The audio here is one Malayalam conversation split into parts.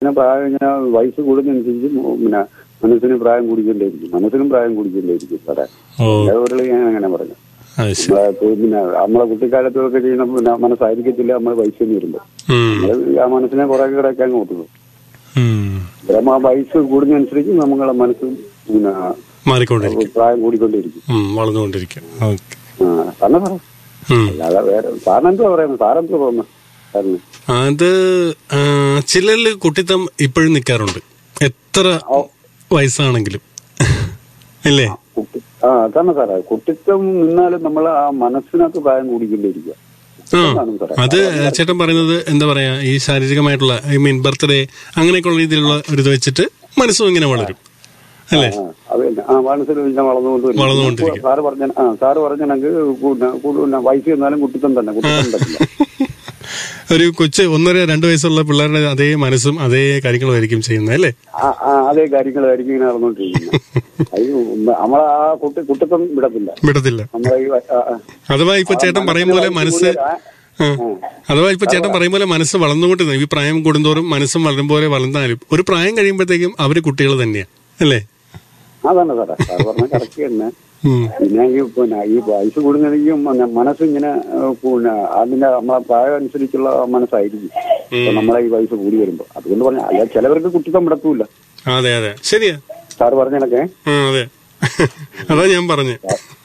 പിന്നെ പ്രായം ഇങ്ങനെ വയസ്സ് കൂടുന്നതനുസരിച്ച് മു- പിന്നെ മനസ്സിന് പ്രായം കൂടിക്കൊണ്ടേയിരിക്കും മനസ്സിനും പ്രായം കൂടിക്കൊണ്ടേയിരിക്കും സാറേ ഓ അതേപോലെ ഞാൻ അങ്ങനെ പറഞ്ഞു അത് ശരി നമ്മളെ പിന്നെ നമ്മളെ കുട്ടിക്കാലത്തൊക്കെ ചെയ്യുന്ന പിന്നെ മനസ്സായിരിക്കത്തില്ല നമ്മൾ വയസ്സിന് വരുമ്പോൾ ഉം. നമ്മള് ആ മനസ്സിനെ കുറെ കൂടെയൊക്കെ അങ്ങ് ഓട്ടുന്നു ഉം. അന്നേരം ആ വയസ്സ് കൂടുന്നതനുസരിച്ച് നമ്മളെ മനസ്സും പിന്നെ മാറിക്കൊണ്ടിരിക്കും പ്രായം കൂടിക്കൊണ്ടേയിരിക്കും ഉം, വളർന്നുകൊണ്ടിരിക്കും ഓക്കെ ആ തന്നെ സാറേ ഉം. അല്ലാതെ വേറെ സാറിനെന്താ പറയുന്നത് സാറെന്താ തോന്നുന്നത് സാറിന് അത് ആ, ചിലരില് കുട്ടിത്തം ഇപ്പോഴും നിൽക്കാറുണ്ട് എത്ര വയസ്സാണെങ്കിലും ഇല്ലേ കുട്ടി ആ അതാണ് സാറേ കുട്ടിത്വം നിന്നാലും നമ്മൾ ആ മനസ്സിനകത്ത് പ്രായം കൂടിക്കൊണ്ടേയിരിക്കുക ആ അതാണ് സാറേ അത് ചേട്ടൻ പറയുന്നത് എന്താ പറയാ ഈ ശാരീരികമായിട്ടുള്ള ഐ മീൻ ബർത്ത്ഡേ അങ്ങനെയൊക്കെയുള്ള രീതിയിലുള്ള ഒരു ഇത് വെച്ചിട്ട് മനസ്സും ഇങ്ങനെ വളരും അല്ലേ ആ, അത് തന്നെ ആ മനസ്സിൽ പിന്നെ വളർന്നുകൊണ്ട് വരും. വളർന്നുകൊണ്ടിരിക്കും. സാറ് പറഞ്ഞ ആ സാറ് പറഞ്ഞെങ്കിൽ വയസ്സ് ചെന്നാലും കുട്ടിത്തം തന്നെ കുട്ടിത്തം പറ്റില്ല ഒരു കൊച്ച് ഒന്നര രണ്ട് വയസ്സുള്ള പിള്ളേരുടെ അതേ മനസ്സും അതേ കാര്യങ്ങളുമായിരിക്കും ചെയ്യുന്നത് അല്ലേ ആ ആ അതേ കാര്യങ്ങളായിരിക്കും ഇങ്ങനെ നടന്നുകൊണ്ടിരിക്കുന്നത് അത് നമ്മളെ ആ കുട്ടി കുട്ടിത്തം വിടത്തില്ല വിടത്തില്ല നമ്മളെ ഈ വ- ആ, ആ. അഥവാ ഇപ്പൊ ചേട്ടൻ പറയും പോലെ മനസ്സ് ആ. അഥവാ ഇപ്പൊ ചേട്ടൻ പറയും പോലെ മനസ്സ് വളർന്നുകൊണ്ട് ഈ പ്രായം കൂടുന്തോറും മനസ്സും വളരും പോലെ വളർന്നാലും ഒരു പ്രായം കഴിയുമ്പോഴത്തേക്കും അവര് കുട്ടികൾ തന്നെയാണ് അല്ലേ അതന്നെ സാറേ സാറ് പറഞ്ഞ കറക്റ്റ് തന്നെ ഉം. പിന്നെ ഈ പിന്നെ ഈ വയസ്സ് കൂടുന്നതിനും മനസ്സിങ്ങനെ ഏഹ്, പിന്നെ അതിന്റെ നമ്മളെ പ്രായം അനുസരിച്ചുള്ള മനസ്സായിരിക്കും ഇപ്പൊ നമ്മളെ ഈ വയസ്സ് കൂടി വരുമ്പോ അതുകൊണ്ട് പറഞ്ഞ അല്ല ചിലവർക്ക് കുട്ടിത്തം വിടത്തൂല്ല അതെ അതെ ശരിയാ സാറ് പറഞ്ഞതൊക്കെ ആ അതെ അതാ ഞാൻ പറഞ്ഞു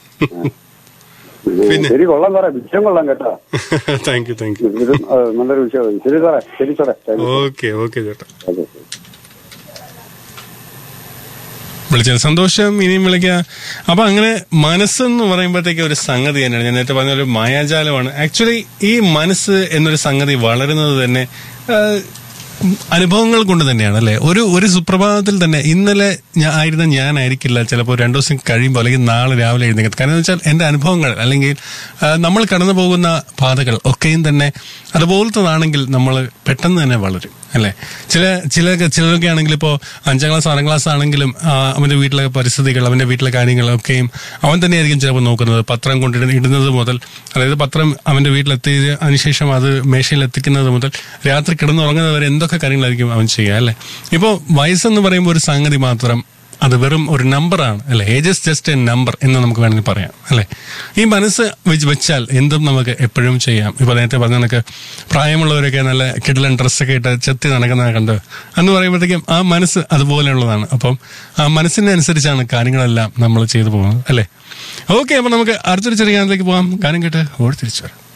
പിന്നെ? ശരി കൊള്ളാം സാറേ വിഷയം കൊള്ളാം കേട്ടോ താങ്ക് യു താങ്ക് യു ഇത് ഏഹ്, നല്ലൊരു വിഷയമായി ശരി സാറേ ശരി സാറേ താങ്ക് യു. ഓക്കെ ഓക്കെ ചേട്ടാ ഓക്കെ വിളിച്ചത് സന്തോഷം ഇനിയും വിളിക്കുക അപ്പൊ അങ്ങനെ മനസ്സെന്ന് പറയുമ്പോഴത്തേക്ക് ഒരു സംഗതി തന്നെയാണ് ഞാൻ നേരത്തെ പറഞ്ഞ ഒരു മായാജാലമാണ് ആക്ച്വലി ഈ മനസ്സ് എന്നൊരു സംഗതി വളരുന്നത് തന്നെ ആ, അനുഭവങ്ങൾ കൊണ്ട് തന്നെയാണ് അല്ലെ ഒരു ഒരു സുപ്രഭാതത്തിൽ തന്നെ ഇന്നലെ ഞാൻ ആയിരുന്ന ഞാനായിരിക്കില്ല ചിലപ്പോൾ രണ്ടു ദിവസം കഴിയുമ്പോൾ അല്ലെങ്കിൽ നാളെ രാവിലെ എഴുന്നേക്കുന്നത് കാരണം എന്ന് വെച്ചാൽ എന്റെ അനുഭവങ്ങൾ അല്ലെങ്കിൽ ആ, നമ്മൾ കടന്നു പോകുന്ന പാതകൾ ഒക്കെയും തന്നെ അതുപോലത്തതാണെങ്കിൽ നമ്മൾ പെട്ടെന്ന് തന്നെ വളരും അല്ലെ ചില ചില ചിലരൊക്കെ ആണെങ്കിൽ ഇപ്പോൾ അഞ്ചാം ക്ലാസ് ആറാം ക്ലാസ് ആണെങ്കിലും ആ, അവന്റെ വീട്ടിലെ പരിസ്ഥിതികൾ അവന്റെ വീട്ടിലെ കാര്യങ്ങളൊക്കെയും അവൻ തന്നെയായിരിക്കും ചിലപ്പോൾ നോക്കുന്നത് പത്രം കൊണ്ടിടുന്ന ഇടുന്നത് മുതൽ അതായത് പത്രം അവന്റെ വീട്ടിലെത്തി അതിനുശേഷം അത് മേശയിൽ എത്തിക്കുന്നത് മുതൽ രാത്രി കിടന്നുറങ്ങുന്നത് വരെ എന്തൊക്കെ കാര്യങ്ങളായിരിക്കും അവൻ ചെയ്യുക അല്ലെ ഇപ്പോൾ വയസ്സെന്ന് പറയുമ്പോൾ ഒരു സംഗതി മാത്രം അത് വെറും ഒരു നമ്പറാണ് അല്ലെ age is just a number എന്ന് നമുക്ക് വേണമെങ്കിൽ പറയാം അല്ലെ ഈ മനസ്സ് വെച്ച് വെച്ചാൽ എന്തും നമുക്ക് എപ്പോഴും ചെയ്യാം ഇപ്പൊ നേരത്തെ പറഞ്ഞ കണക്ക് പ്രായമുള്ളവരൊക്കെ നല്ല കിടലൻ ഡ്രസ്സൊക്കെ ഇട്ട് ചെത്തി നടക്കുന്ന കണ്ട് എന്ന് പറയുമ്പോഴത്തേക്കും ആ മനസ്സ് അതുപോലെയുള്ളതാണ് അപ്പം ആ മനസ്സിനെ അനുസരിച്ചാണ് കാര്യങ്ങളെല്ലാം നമ്മൾ ചെയ്തു പോകുന്നത് അല്ലെ ഓക്കെ അപ്പൊ നമുക്ക് അടുത്തൊരു ചെറിയ ഗാനത്തിലേക്ക് പോകാം ഗാനം കേട്ട് ഓടി തിരിച്ചു വരാം